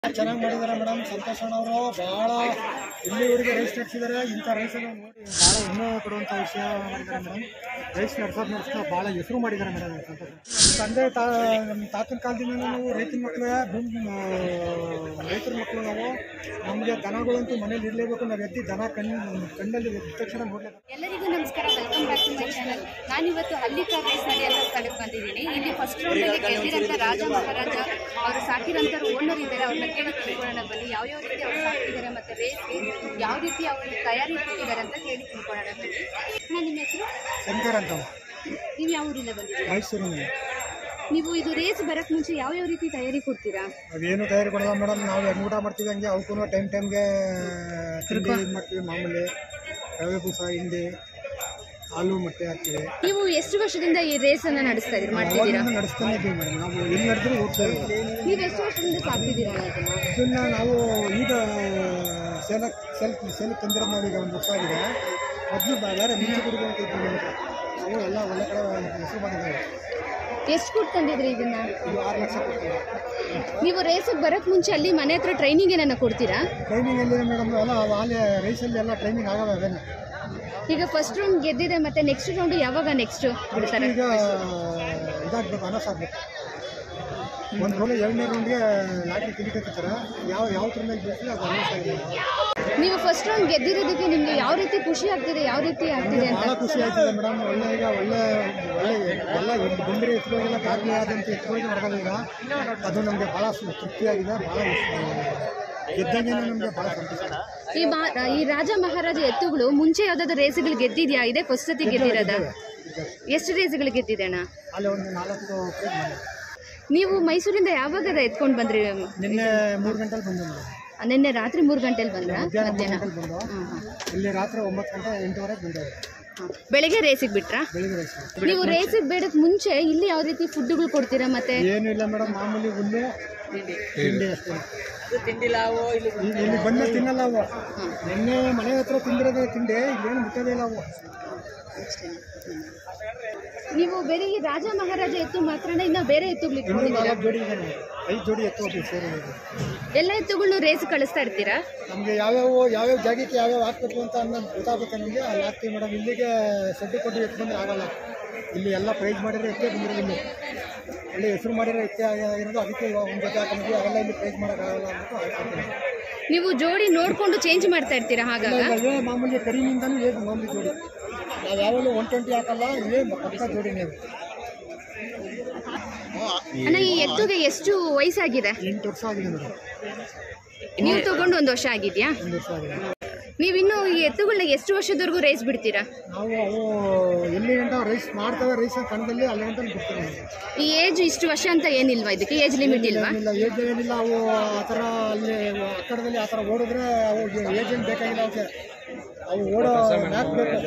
ಚೆನ್ನಾಗಿ ಮಾಡಿದ್ದಾರೆ ಮೇಡಮ್ ಸಂತೋಷ್ ಅವರು ಬಹಳ ಇಲ್ಲಿವರೆಗೆ ರೈಸ್ ನಡೆಸಿದ್ದಾರೆ ಇಂಥ ರೈಸನ್ನು ನೋಡಿ ಭಾಳ ಹೆಮ್ಮೆ ಪಡುವಂಥ ವಿಷಯ ಮಾಡಿದ್ದಾರೆ ಮೇಡಮ್ ರೈಸ್ ನಡೆಸೋದು ನಡೆಸ್ತಾ ಭಾಳ ಹೆಸರು ಮಾಡಿದ್ದಾರೆ ಮೇಡಮ್ ಸಂತೋಷ್ ನಮ್ಮ ತಂದೆ ತಾ ನಮ್ಮ ತಾತನ ಕಾಲದಿಂದ ನಾವು ರೈತನ ಮಕ್ಕಳೇ ಭೂಮಿ ರೈತರ ಮಕ್ಕಳು ನಾವು ನಮಗೆ ದನಗಳಂತೂ ಮನೇಲಿ ಇರಲೇಬೇಕು ನಾವು ಎದ್ದು ದನ ಕಣ್ಣು ಕಣ್ಣಲ್ಲಿ ಎದ್ದ ತಕ್ಷಣ ನೋಡಲೇಬೇಕು ಎಲ್ಲರಿಗೂ ನಮಸ್ಕಾರ welcome back to my channel ನಾನಿವತ್ತು ಹಳ್ಳಿಕಾರ್ ರೇಸ್ ನಡೆಯುವಂಥ ಸ್ಥಳಕ್ಕೆ ಬಂದಿದ್ದೀನಿ ಇಲ್ಲಿ ಫಸ್ಟ್ ರೌಂಡಲ್ಲಿ ಗೆದ್ದಿರಂಥ ರಾಜ ಮಹಾರಾಜ ಅವರು ಸಾಕಿರಂಥವ್ರು ಓನರ್ ಇದ್ದಾರೆ ಅವ್ರನ್ನ ಕೇಳಿ ತಿಳ್ಕೊಳ್ಳೋಣ ಬನ್ನಿ ಯಾವ್ಯಾವ ರೀತಿ ಅವ್ರು ಸಾಕಿದ್ದಾರೆ ಮತ್ತು ರೇಸ್ಗೆ ಯಾವ ರೀತಿ ಅವರು ತಯಾರಿ ಕೊಟ್ಟಿದ್ದಾರೆ ಅಂತ ಕೇಳಿ ತಿಳ್ಕೊಳ್ಳೋಣ ಬನ್ನಿ ನಾನು ನಿಮ್ಮ ಹೆಸರು ಶಂಕರ್ ಅಂತ ನೀವು ಯಾವ ಊರಿಂದ ಬಂದಿದ್ದೀರಾ ಮೈಸೂರಿನಲ್ಲಿ ನೀವು ಇದು ರೇಸ್ ಬರೋಕ್ಕೆ ಮುಂಚೆ ಯಾವ ಯಾವ ರೀತಿ ತಯಾರಿ ಕೊಡ್ತೀರಾ ಅದೇನು ತಯಾರಿ ಕೊಡಲ್ಲ ಮೇಡಮ್ ನಾವು ಹೆಂಗೆ ಊಟ ಮಾಡ್ತೀವಿ ಹಂಗೆ ಅವಕ್ಕೂ ಟೈಮ್ ಟೈಮ್ಗೆ ತಿರುಗಿ ಇದು ಮಾಡ್ತೀವಿ ಮಾಮೂಲಿ ರವೆ ಬೂಸ ಹಿಂಡಿ ಹಾಲು ಮೊಟ್ಟೆ ಹಾಕ್ತೀವಿ ನೀವು ಎಷ್ಟು ವರ್ಷದಿಂದ ಈ ರೇಸನ್ನು ನಡೆಸ್ತಾ ಇದ್ದೀರಿ ಮಾಡ್ತಿದ್ದೀರಾ ಅವಾಗಿಂದ ನಡೆಸ್ತಾನೆ ಇದ್ದೀವಿ ಮೇಡಮ್ ನಾವು ಎಲ್ಲಿ ನಡೆದ್ರು ಹೋಗ್ತಾ ಇದ್ದೀವಿ ನೀವು ಎಷ್ಟು ವರ್ಷದಿಂದ ಸಾಕ್ತಿದ್ದೀರಾ ಅದನ್ನು ಇದನ್ನ ನಾವು ಈಗ ಸೇಲ ಸೆಲ್ ಸೇಲ್ ತಂದಿರೋದು ನಾವು ಈಗ ಒಂದು ವರ್ಷ ಆಗಿದೆ ಮೊದಲು ಬೇರೆ ಮುಂಚೆ ಕುಡಿದು ಅಂತ ಇದ್ದೀವಿ ನಮ್ಮ ಹತ್ರ. ನಾವು ಎಲ್ಲ ಒಳ್ಳೆ ಕಡೆ ಹೆಸರು ಮಾಡಿದ್ದೇವೆ ಎಷ್ಟು ಕೊಟ್ಟು ತಂದಿದ್ರಿ ಇದನ್ನ ಇದು ಆರು ಲಕ್ಷ ಕೊಡ್ತೀವಿ ನೀವು ರೇಸಿಗೆ ಬರೋಕ್ಕೆ ಮುಂಚೆ ಅಲ್ಲಿ ಮನೆ ಹತ್ರ ಟ್ರೈನಿಂಗ್ ಏನನ್ನ ಕೊಡ್ತೀರಾ ಟ್ರೈನಿಂಗ್ ಎಲ್ಲಿ ಮೇಡಮ್ ಎಲ್ಲ ಅಲ್ಲಿ ರೈಸಲ್ಲಿ ಎಲ್ಲ ಟ್ರೈನಿಂಗ್ ಆಗವೆ ಅವೇನೆ ಈಗ ಫಸ್ಟ್ ರೌಂಡ್ ಗೆದ್ದಿದೆ ಮತ್ತೆ ನೆಕ್ಸ್ಟ್ ರೌಂಡ್ ಯಾವಾಗ ನೆಕ್ಸ್ಟ್ ಬಿಡ್ತಾರೆ ಈಗ ಇದಾಗಬೇಕು ಅನಸ್ ಆಗಬೇಕು ಒಂದು ರೌಂಡ್ ಎರಡನೇ ರೌಂಡ್ಗೆ ಲಾಟ್ರಿ ಟಿಕೆಟ್ ಹಾಕ್ತಾರೆ ಯಾವ ಯಾವ ಮೇಲೆ ಬಿಡ್ತೀವಿ ಅದು ಅನೌನ್ಸ್ ಆಗಿದೆ ನೀವು ಫಸ್ಟ್ ರೌಂಡ್ ಗೆದ್ದಿರೋದಕ್ಕೆ ನಿಮ್ಗೆ ಯಾವ ರೀತಿ ಖುಷಿ ಆಗ್ತಿದೆ ಯಾವ ರೀತಿ ಆಗ್ತಿದೆ ಅಂತ ಭಾಳ ಖುಷಿ ಆಯ್ತದೆ ಮೇಡಮ್ ಒಳ್ಳೆ ಈಗ ಒಳ್ಳೆ ಒಳ್ಳೆ ಎಲ್ಲ ಎದ್ದು ಬಂದರೆ ಎತ್ತುಗಳಿಗೆಲ್ಲ ದಾಖಲೆ ಆದಂಥ ಎತ್ತುಗಳಿಗೆ ಹೊರಗಲ್ಲ ಈಗ ಅದು ನಮಗೆ ಭಾಳ ಸು- ತೃಪ್ತಿಯಾಗಿದೆ ಭಾಳ ಗೆದ್ದಂಗೆ ನಮಗೆ ಭಾಳ ಸಂತೋಷ ಈ ಮಾ ಈ ರಾಜ ಮಹಾರಾಜ ಎತ್ತುಗಳು ಮುಂಚೆ ಯಾವ್ದಾದ್ರು ರೇಸ್ಗಳು ಗೆದ್ದಿದ್ಯಾ ಇದೆ ಫಸ್ಟ್ ಸತಿ ಗೆದ್ದಿರೋದ ಎಷ್ಟು ರೇಸ್ಗಳು ಗೆದ್ದಿದೆ ಅಣ್ಣ ಅಲ್ಲಿ ಒಂದು ನಾಲ್ಕು ಪ್ರೈಸ್ ಮಾಡಿ ನೀವು ಮೈಸೂರಿಂದ ಯಾವಾಗ ಎತ್ಕೊಂಡು ಬಂದ್ರಿ ನಿನ್ನೆ ಮೂರು ಗಂಟೆಲಿ ಬಂದೆ ಮೇಡಮ್ ನಿನ್ನೆ ರಾತ್ರಿ ಮೂರು ಗಂಟೆಲಿ ಬಂದ್ರ ಮಧ್ಯಾಹ್ನ ಮೂರು ಮಧ್ಯಾಹ್ನ ಗಂಟೆಲಿ ಬಂದು ಹ್ಮ್, ಹ್ಮ್. ಇಲ್ಲಿ ರಾತ್ರಿ ಒಂಬತ್ತು ಗಂಟೆ ಎಂಟುವರೆಗೆ ಬಂದೆ ಹ್ಮ್. ಬೆಳಗ್ಗೆ ರೇಸಿಗೆ ಬಿಟ್ರಾ ಬೆಳಿಗ್ಗೆ ರೈಸ್ ನೀವು ರೇಸಿಗೆ ಬೇಡಕ್ ಮುಂಚೆ ಇಲ್ಲಿ ಯಾವ ರೀತಿ ಫುಡ್ಗಳು ಕೊಡ್ತೀರಾ ಮತ್ತೆ ಏನೂ ಇಲ್ಲ ಮೇಡಮ್ ಮಾಮೂಲಿ ಹುಲ್ಲು ತಿಂಡಿ ಅಷ್ಟೇ ಇಲ್ಲಿ ಇಲ್ಲಿ ಬಂದ ತಿನ್ನಲ್ಲ ಅವು ನಿನ್ನೆ ಮನೆ ಹತ್ರ ತಿಂದಿರೋದೇ ತಿಂಡಿ ಇಲ್ಲೇನು ಮುಟ್ಟೋದೇ ಇಲ್ಲ ಅವು ನೀವು ಬರೀ ಈ ರಾಜ ಮಹಾರಾಜ ಎತ್ತು ಮಾತ್ರನೇ ಇನ್ನ ಬೇರೆ ಎತ್ತುಗಳು ಇನ್ನೂ ಇಟ್ಕೊಂಡಿದ್ದೀರಾ ನಾಲ್ಕು ಜೋಡಿ ಇದೆ ನಮ್ಗೆ. ಐದು ಜೋಡಿ ಎತ್ತು ಹೋಗ್ತೀವಿ ಸೇರಿ ಎಲ್ಲ ಎತ್ತುಗಳು ರೇಸ್ ಕಳಿಸ್ತಾ ಇರ್ತೀರಾ ನಮಗೆ ಯಾವ್ಯಾವ ಯಾವ್ಯಾವ ಜಾಗಕ್ಕೆ ಯಾವ್ಯಾವ ಹಾಕ್ಬೇಕು ಅಂತ ಅನ್ನೋದು ಗೊತ್ತಾಗುತ್ತೆ ನಮಗೆ ಅಲ್ಲಿ ಹಾಕ್ತೀವಿ ಮೇಡಮ್ ಇಲ್ಲಿಗೆ ಸಡ್ಡು ಕೊಟ್ಟು ಎತ್ತು ಬಂದ್ರೆ ಆಗಲ್ಲ ಇಲ್ಲಿ ಎಲ್ಲ ಪ್ರೈಸ್ ಮಾಡಿದ್ರೆ ಎತ್ತೇ ಬಂದಿರೋದು ಇಲ್ಲಿ ಅಲ್ಲಿ ಹೆಸರು ಮಾಡಿರೋ ಎತ್ತೇ ಆಗಿ- ಇರೋದು ಅದಕ್ಕೆ ಇವಾಗ ಒಂದು ಜೊತೆ ಹಾಕೊಂಡಿದ್ವಿ ಅವೆಲ್ಲ ಇಲ್ಲಿ ಪ್ರೈಸ್ ಮಾಡೋಕ್ಕಾಗಲ್ಲ ಅಂದ್ಬಿಟ್ಟು ಹಾಕ್ತೀನಿ ನೀವು ಜೋಡಿ ನೋಡ್ಕೊಂಡು ಚೇಂಜ್ ಮಾಡ್ತಾ ಇರ್ತೀರಾ ಹಾಗಾಗ ಇಲ್ಲ ಇಲ್ಲ ಏ ಮಾಮೂಲಿ ಕರಿನಿಂದನೂ ಏ ಮಾಮೂಲಿ ಜೋಡಿ ನಾವು ಯಾವಾಗಲೂ ಒನ್ ಟ್ವೆಂಟಿ ಹಾಕಲ್ಲ ಇದೇ ಪಕ್ಕ ಜೋಡಿನೇ ಇದು. ಅಣ್ಣ ಈ ಎತ್ತುಗೆ ಎಷ್ಟು ವಯಸ್ಸಾಗಿದೆ ಎಂಟು ವರ್ಷ ಆಗಿದೆ ಮೇಡಮ್ ನೀವು ತಗೊಂಡು ಒಂದು ವರ್ಷ ಆಗಿದ್ಯಾ ಒಂದು ವರ್ಷ ಆಗಿದೆ ನೀವಿನ್ನು ಈ ಎತ್ತುಗಳನ್ನ ಎಷ್ಟು ವರ್ಷದವರೆಗೂ ರೇಸ್ ಬಿಡ್ತೀರಾ ನಾವು ಅವು ಎಲ್ಲಿ ಗಂಟ ರೈಸ್ ಮಾಡ್ತೇವೆ ರೈಸ್ ಕಣದಲ್ಲಿ ಅಲ್ಲಿ ಗಂಟ ಬಿಡ್ತೀವಿ ನಾವು. ಈ ಏಜ್ ಇಷ್ಟು ವರ್ಷ ಅಂತ ಏನಿಲ್ವಾ ಇದಕ್ಕೆ ಏಜ್ ಲಿಮಿಟ್ ಇಲ್ವಾ ಏನಿಲ್ಲ ಏಜ್ ಏನಿಲ್ಲ ಅವು ಆ ಥರ ಅಲ್ಲಿ ಅಕ್ಕಡದಲ್ಲಿ ಆ ಥರ ಓಡಿದ್ರೆ ಅವು ಏಜ್ ಏನು ಬೇಕಾಗಿಲ್ಲ ಅವಕ್ಕೆ ಅವು ಓಡೋ ಮ್ಯಾಪ್ ಬೇಕು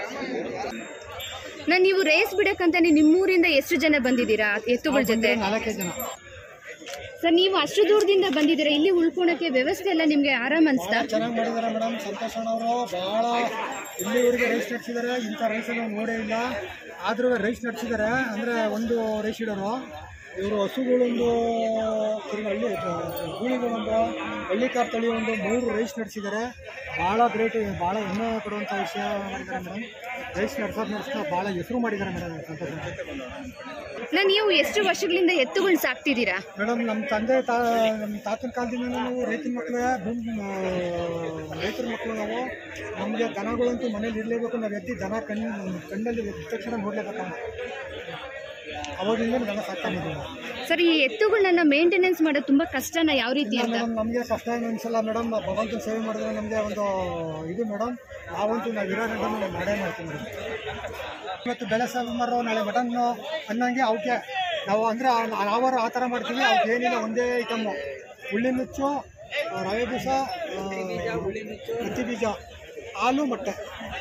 ನಾನು ನೀವು ರೇಸ್ ಬಿಡಕ್ಕಂತ ನಿಮ್ಮೂರಿಂದ ಎಷ್ಟು ಜನ ಬಂದಿದ್ದೀರಾ ಎತ್ತುಗಳ ಜೊತೆ ನಾಲ್ಕೇ ಜನ ಸರ್ ನೀವು ಅಷ್ಟು ದೂರದಿಂದ ಬಂದಿದ್ದೀರಾ ಇಲ್ಲಿ ಉಳ್ಕೊಳಕ್ಕೆ ವ್ಯವಸ್ಥೆ ಎಲ್ಲ ನಿಮ್ಗೆ ಆರಾಮ್ ಅನ್ಸ್ತಾ ಚೆನ್ನಾಗಿ ಮಾಡಿದ್ದಾರೆ ಮೇಡಮ್ ಸಂತೋಷ್ ಅವರು ಭಾಳ ಇಲ್ಲಿವರೆಗೆ ರೈಸ್ ನಡೆಸಿದ್ದಾರೆ ಇಂಥ ರೈಸನ್ನು ನೋಡೇ ಇಲ್ಲ ಆದರೂ ರೈಸ್ ನಡೆಸಿದ್ದಾರೆ ಅಂದರೆ ಒಂದು ರೈಸ್ ಇಡೋರು ಇವರು ಹಸುಗಳೊಂದು ತಿರ್ಗಿ ಹಳ್ಳಿ ಗೂಳಿಗಳೊಂದು ಹಳ್ಳಿಕಾರ್ ತಳಿ ಒಂದು ಮೂರು ರೈಸ್ ನಡೆಸಿದ್ದಾರೆ ಭಾಳ ಗ್ರೇಟ್ ಭಾಳ ಹೆಮ್ಮೆ ಪಡುವಂಥ ವಿಷಯ ಮಾಡಿದ್ದಾರೆ ಮೇಡಮ್ ರೈಸ್ ನಡೆಸೋದು ನಡೆಸ್ತಾ ಭಾಳ ಹೆಸರು ಮಾಡಿದ್ದಾರೆ ಮೇಡಮ್ ಸಂತೋಷ್ ನಾನು ನೀವು ಎಷ್ಟು ವರ್ಷಗಳಿಂದ ಎತ್ತುಗಳು ಸಾಕ್ತಿದ್ದೀರಾ ಮೇಡಮ್ ನಮ್ಮ ತಂದೆ ತಾ ನಮ್ಮ ತಾತನ ಕಾಲದಿಂದ ನಾವು ರೈತನ ಮಕ್ಕಳೇ ಭೂಮಿ ರೈತರ ಮಕ್ಕಳು ನಾವು ನಮಗೆ ದನಗಳಂತೂ ಮನೇಲಿ ಇರಲೇಬೇಕು ನಾವು ಎದ್ದು ದನ ಕಣ್ಣು ಕಣ್ಣಲ್ಲಿ ಎದ್ದ ತಕ್ಷಣ ನೋಡ್ಲೇಬೇಕು ಅವಾಗಿಂದ ದನ ಸಾಕೊಂಡಿದ್ದೀವಿ ನಾವು. ಸರ್ ಈ ಎತ್ತುಗಳನ್ನ ಮೇಂಟೆನೆನ್ಸ್ ಮಾಡೋದು ತುಂಬಾ ಕಷ್ಟನ ಯಾವ ರೀತಿ ಅಂತ ಮೇಡಮ್ ನಮಗೆ ಕಷ್ಟ ಏನು ಅನ್ಸಲ್ಲ ಮೇಡಮ್ ಭಗವಂತನ ಸೇವೆ ಮಾಡಿದ್ರೆ ನಮಗೆ ಒಂದು ಇದು ಮೇಡಮ್ ನಾವಂತೂ ನಾವು ಇರೋ ಗಂಟೆ ನಾವು ಮಾಡೇ ಮಾಡ್ತೀವಿ ಮೇಡಮ್ ಇವತ್ತು ಬೆಳೆ ಸಾಂಬಾರು ನಾಳೆ ಮಟನ್ನು ಅನ್ನಂಗೆ ಅವಕ್ಕೆ ನಾವು ಅಂದರೆ ನಾವರು ಆ ಥರ ಮಾಡ್ತೀವಿ ಅವಕ್ಕೆ ಏನಿಲ್ಲ ಒಂದೇ ಐಟಮ್ಮು ಹುಳ್ಳಿ ನುಚ್ಚು ಆ, ರವೆ ಬೀಜ ಹತ್ತಿ ಬೀಜ ಹಾಲು ಮೊಟ್ಟೆ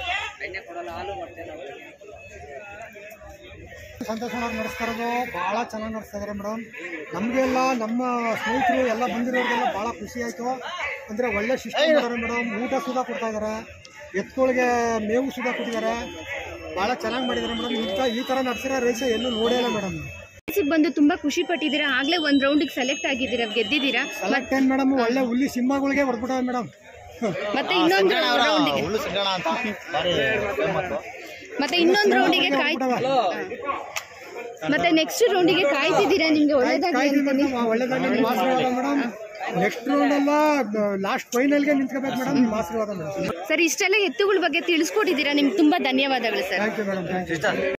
ಸಂತೋಷವಾಗಿ ನಡೆಸ್ತಾ ಇರೋದು ಭಾಳ ಚೆನ್ನಾಗಿ ನಡೆಸ್ತಾ ಇದ್ದಾರೆ ಮೇಡಮ್ ನಮಗೆಲ್ಲ ನಮ್ಮ ಸ್ನೇಹಿತರು ಎಲ್ಲ ಬಂದಿರೋರಿಗೆಲ್ಲ ಭಾಳ ಖುಷಿ ಆಯಿತು ಅಂದರೆ ಒಳ್ಳೆ ಸಿಸ್ಟಮ್ ಇದ್ದಾರೆ ಮೇಡಮ್ ಊಟ ಸುಧಾ ಕೊಡ್ತಾ ಇದ್ದಾರೆ ಎತ್ತುಗಳಿಗೆ ಮೇವು ಸುಧಾ ಕೊಟ್ಟಿದ್ದಾರೆ ಭಾಳ ಚೆನ್ನಾಗಿ ಮಾಡಿದ್ದಾರೆ ಮೇಡಮ್ ಇಂಥ ಈ ಥರ ನಡೆಸಿರೋ ರೈಸ್ ಎಲ್ಲೂ ನೋಡೇ ಇಲ್ಲ ಮೇಡಮ್ ಬಂದು ತುಂಬಾ ಖುಷಿ ಪಟ್ಟಿದ್ದೀರಾ ಆಗ್ಲೇ ಒಂದ್ ರೌಂಡಿಗೆ ಸೆಲೆಕ್ಟ್ ಆಗಿದ್ದೀರಾ ಗೆದ್ದಿದ್ದೀರಾ ಸೆಲೆಕ್ಟ್ ಏನ್ ಮೇಡಮ್ ಒಳ್ಳೆ ಹುಲ್ಲಿ ಸಿಂಹಗಳಿಗೆ ಹೊಡ್ಬಿಟ್ಟವೆ ಮೇಡಮ್ ಮತ್ತೆ ಇನ್ನೊಂದು ರೌಂಡಿಗೆ ಹುಲ್ಲು ಸಿಂಗಣ ಅಂತ ಭಾರಿ ಫೇಮಸ್ ಮತ್ತೆ ಇನ್ನೊಂದು ರೌಂಡಿಗೆ ಕಾಯ್ ಮತ್ತೆ ನೆಕ್ಸ್ಟ್ ರೌಂಡಿಗೆ ಕಾಯ್ತಿದ್ದೀರಾ ನಿಮ್ಗೆ ಒಳ್ಳೇದಾಗ್ಲಿ ಅಂತಾನೆ ಒಳ್ಳೇದಾಗಿ ನಿಮ್ಮ ಆಶೀರ್ವಾದ ಮೇಡಮ್ ನೆಕ್ಸ್ಟ್ ರೌಂಡ್ ಎಲ್ಲ ಲಾಸ್ಟ್ ಫೈನಲ್ಗೆ ನಿಂತ್ಕೋಬೇಕು ಮೇಡಮ್ ನಿಮ್ಮ ಆಶೀರ್ವಾದ ಮೇಡಮ್ ಸರ್ ಇಷ್ಟೆಲ್ಲ ಎತ್ತುಗಳ ಬಗ್ಗೆ ತಿಳಿಸ್ಕೊಟ್ಟಿದ್ದೀರಾ ನಿಮ್ಗೆ ತುಂಬಾ ಧನ್ಯವಾದಗಳು sir thank you madam thank you